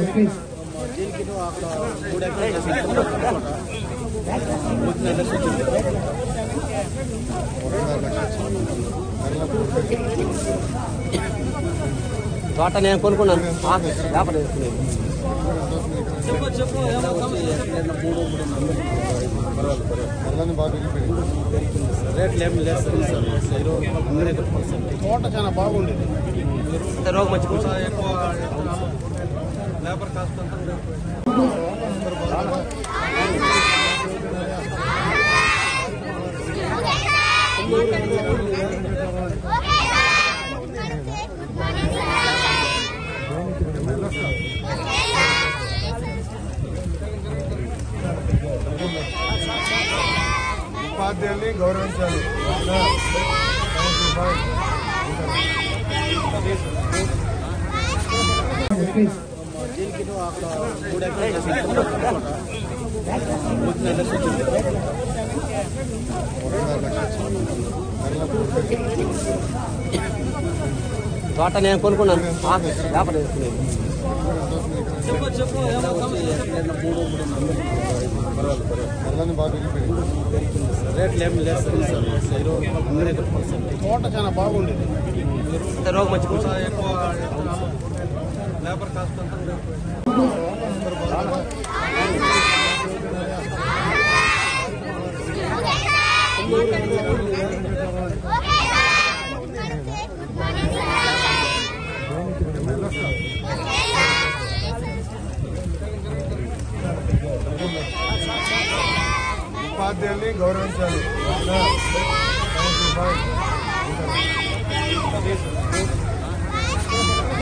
తోట నేను కొనుక్కున్నాను ఆ, వ్యాపారం చేసుకునేది రేట్లు ఏమి లేదు సార్ ఇరవై ఇరవై పర్సెంట్ తోట చాలా బాగుండేది అంత రోగం వచ్చి కూర్చో. ఎక్కువ లేబర్ కాస్ట్ అంతా ఉపాధ్యాయుల్ని గౌరవించాలి తోట నేను కొనుక్కున్నాను ఆ, వ్యాపారం చేసుకునేది రేట్లు ఏమి లేదు సార్ ఇరవై ఇరవై పర్సెంట్ తోట చాలా బాగుండేది అంత రోగం వచ్చి కూర్చో. ఎక్కువ లేబర్ కాస్ట్ అంతా ఉపాధ్యాయుల్ని గౌరవించాలి